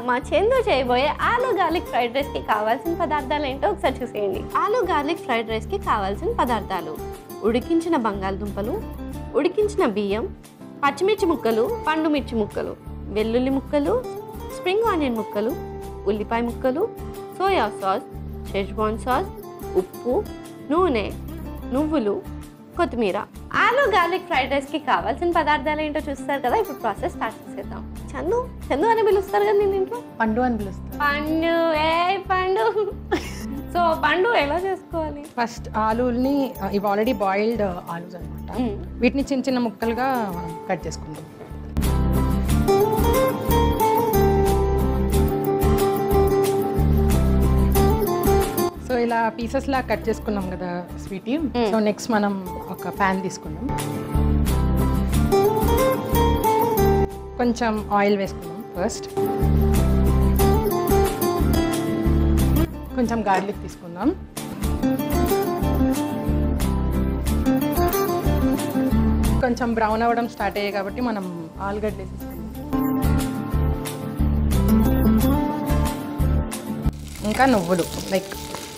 మా చందు చేయబోయే ఆలు గార్లిక్ ఫ్రైడ్ రైస్కి కావాల్సిన పదార్థాలు ఏంటో ఒకసారి చూసేయండి ఆలు గార్లిక్ ఫ్రైడ్ రైస్కి కావాల్సిన పదార్థాలు ఉడికించిన బంగాళదుంపలు ఉడికించిన బియ్యం పచ్చిమిర్చి ముక్కలు పండు మిర్చి ముక్కలు వెల్లుల్లి ముక్కలు స్ప్రింగ్ ఆనియన్ ముక్కలు ఉల్లిపాయ ముక్కలు సోయా సాస్ షెజ్వాన్ సాస్ ఉప్పు నూనె నువ్వులు కొత్తిమీర ఆలు గార్లిక్ ఫ్రైడ్ రైస్కి కావాల్సిన పదార్థాలు ఏంటో చూస్తారు కదా ఇప్పుడు ప్రాసెస్ స్టార్ట్ చేసేద్దాం చందు చందు అని పిలుస్తారు కదా నేను ఇంట్లో పండు అని పిలుస్తాం పండు ఏ పండు సో పండు ఎలా చేసుకోవాలి ఫస్ట్ ఆలుల్ని ఇవి ఆల్రెడీ బాయిల్డ్ ఆలూస్ అనమాట మ్మ్. వీటిని చిన్న చిన్న ముక్కలుగా మనం కట్ చేసుకుందాం సో ఇలా పీసెస్ లా కట్ చేసుకున్నాం కదా స్వీటీ సో నెక్స్ట్ మనం ఒక ప్యాన్ తీసుకుందాం కొంచెం ఆయిల్ వేసుకుందాం ఫస్ట్ కొంచెం గార్లిక్ తీసుకుందాం కొంచెం బ్రౌన్ అవ్వడం స్టార్ట్ అయ్యాయి కాబట్టి మనం ఆలుగడ్డ వేసేసుకుందాం ఇంకా నువ్వులు లైక్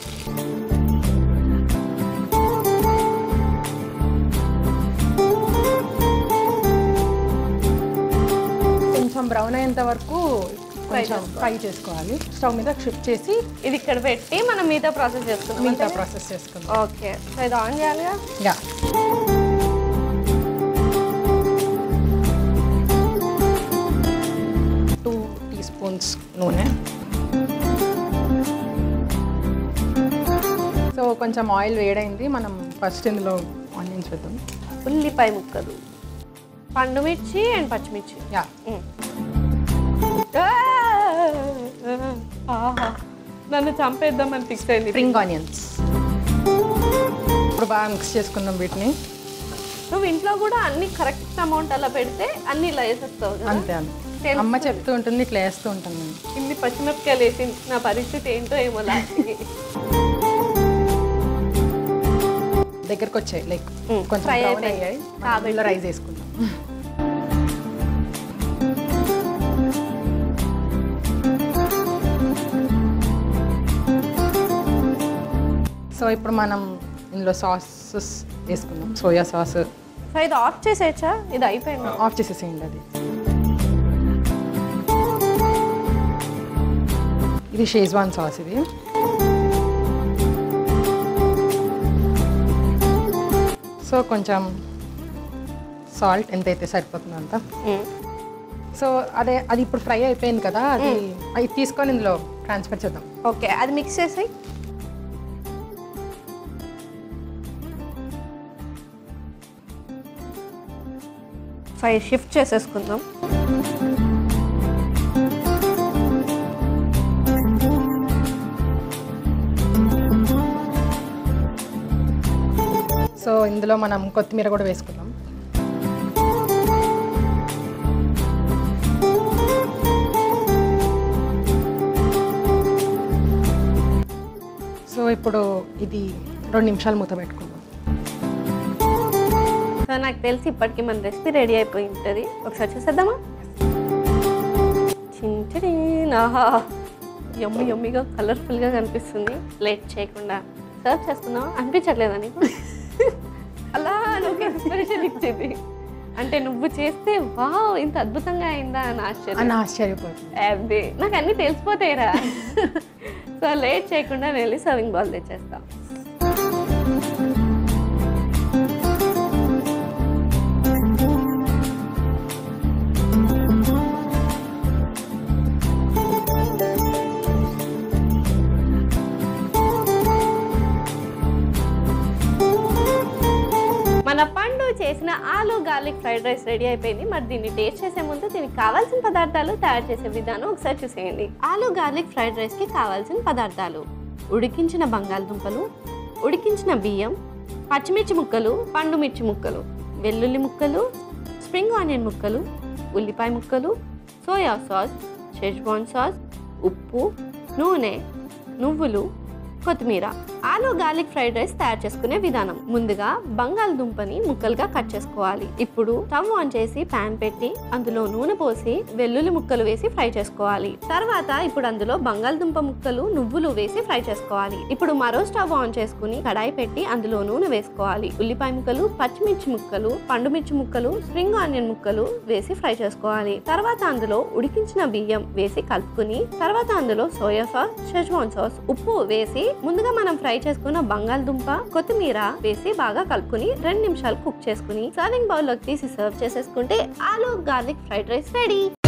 కొంచెం బ్రౌన్ అయ్యేంత వరకు కొంచెం ఫ్రై చేసుకోవాలి స్టవ్ మీద షిఫ్ట్ చేసి ఇది ఇక్కడ పెట్టి మనం మిగతా ప్రాసెస్ చేసుకుందాం మిగతా ప్రాసెస్ చేసుకుందాం ఓకే సో ఇది ఆన్ చేయాలిగా యా టూ టీ స్పూన్స్ నూనె సో కొంచెం ఆయిల్ వేడైంది మనం ఫస్ట్ ఇందులో ఆనియన్స్ వేద్దాం ఉల్లిపాయ ముక్కలు పండు మిర్చి అండ్ పచ్చిమిర్చి యా మ్మ్. ఆహా. నన్ను చంపేద్దామని ఫిక్స్ అయింది స్ప్రింగ్ ఆనియన్స్ ఇప్పుడు బాగా మిక్స్ చేసుకుందాం వీటిని నువ్వు ఇంట్లో కూడా అన్ని కరెక్ట్ అమౌంట్ అలా పెడితే అన్ని ఇలా వేసేస్తావు కదా అంతే అంతే అమ్మ చెప్తూ ఉంటుంది ఇట్లా వేస్తూ ఉంటాను నేను ఇన్ని పచ్చిమిరపకాయలు వేసి నా పరిస్థితి ఏంటో ఏమో లాస్ట్కి దగ్గరకు వచ్చాయి లైక్ మ్మ్. కొంచెం Fry బ్రౌన్ అయిపోయాయి. అయ్యాయి కాబట్టి- ఇందులో రైస్ వేసుకుందాం సో ఇప్పుడు మనం ఇందులో సాసెస్ వేసుకుందాం సోయా సాస్ సో ఇది ఆఫ్ చేసేయచ్చా ఇది అయిపోయింది ఆఫ్ చేసేసేయండి అది ఇది షేజ్వాన్ సాస్ ఇది సో కొంచెం సాల్ట్ ఎంతైతే సరిపోతుందో అంత మ్మ్. సో అదే అది ఇప్పుడు ఫ్రై అయిపోయింది కదా అది అది తీసుకొని ఇందులో ట్రాన్స్ఫర్ చేద్దాం ఓకే అది మిక్స్ చేసి ఫైవ్ షిఫ్ట్ చేసేసుకుందాం సో ఇందులో మనం కొత్తిమీర కూడా వేసుకుందాం సో ఇప్పుడు ఇది రెండు నిమిషాలు మూత పెట్టుకుందాం సో నాకు తెలిసి ఇప్పటికి మన రెసిపీ రెడీ అయిపోయి ఉంటుంది ఒకసారి చూసేద్దామా చించడి ఆహా యమ్మి యమ్మిగా కలర్ఫుల్గా కనిపిస్తుంది లేట్ చేయకుండా సర్వ్ చేసుకుందాం అనిపించట్లేదా నీకు అలా నువ్వు ఇన్స్పిరేషన్ ఇచ్చేది అంటే నువ్వు చేస్తే వావ్ ఇంత అద్భుతంగా అయిందా అని ఆశ్చర్యం అని ఆశ్చర్యపోతుంది అదే నాకు అన్నీ తెలిసిపోతాయిరా సో లేట్ చేయకుండా నేను వెళ్ళి సర్వింగ్ బాల్ తెచ్చేస్తా మన పండు చేసిన ఆలు గార్లిక్ ఫ్రైడ్ రైస్ రెడీ అయిపోయింది మరి దీన్ని టేస్ట్ చేసే ముందు దీనికి కావాల్సిన పదార్థాలు తయారు చేసే విధానం ఒకసారి చూసేయండి ఆలు గార్లిక్ ఫ్రైడ్ రైస్కి కావాల్సిన పదార్థాలు ఉడికించిన బంగాళదుంపలు ఉడికించిన బియ్యం పచ్చిమిర్చి ముక్కలు పండు మిర్చి ముక్కలు వెల్లుల్లి ముక్కలు స్ప్రింగ్ ఆనియన్ ముక్కలు ఉల్లిపాయ ముక్కలు సోయా సాస్ షెజ్వాన్ సాస్ ఉప్పు నూనె నువ్వులు కొత్తిమీర ఆలు గార్లిక్ ఫ్రైడ్ రైస్ తయారు చేసుకునే విధానం ముందుగా బంగాళదుంపని ముక్కలుగా కట్ చేసుకోవాలి ఇప్పుడు స్టవ్ ఆన్ చేసి పాన్ పెట్టి అందులో నూనె పోసి వెల్లుల్లి ముక్కలు వేసి ఫ్రై చేసుకోవాలి తర్వాత ఇప్పుడు అందులో బంగాళదుంప ముక్కలు నువ్వులు వేసి ఫ్రై చేసుకోవాలి ఇప్పుడు మరో స్టవ్ ఆన్ చేసుకుని కడాయి పెట్టి అందులో నూనె వేసుకోవాలి ఉల్లిపాయ ముక్కలు పచ్చిమిర్చి ముక్కలు పండుమిర్చి ముక్కలు స్ప్రింగ్ ఆనియన్ ముక్కలు వేసి ఫ్రై చేసుకోవాలి తర్వాత అందులో ఉడికించిన బియ్యం వేసి కలుపుకుని తర్వాత అందులో సోయా సాస్ షెజ్వాన్ సాస్ ఉప్పు వేసి ముందుగా మనం ఫ్రై చేసుకున్న బంగాళదుంప కొత్తిమీర వేసి బాగా కలుపుకుని రెండు నిమిషాలు కుక్ చేసుకుని సర్వింగ్ బౌల్ లోకి తీసి సర్వ్ చేసేసుకుంటే ఆలు గార్లిక్ ఫ్రైడ్ రైస్ రెడీ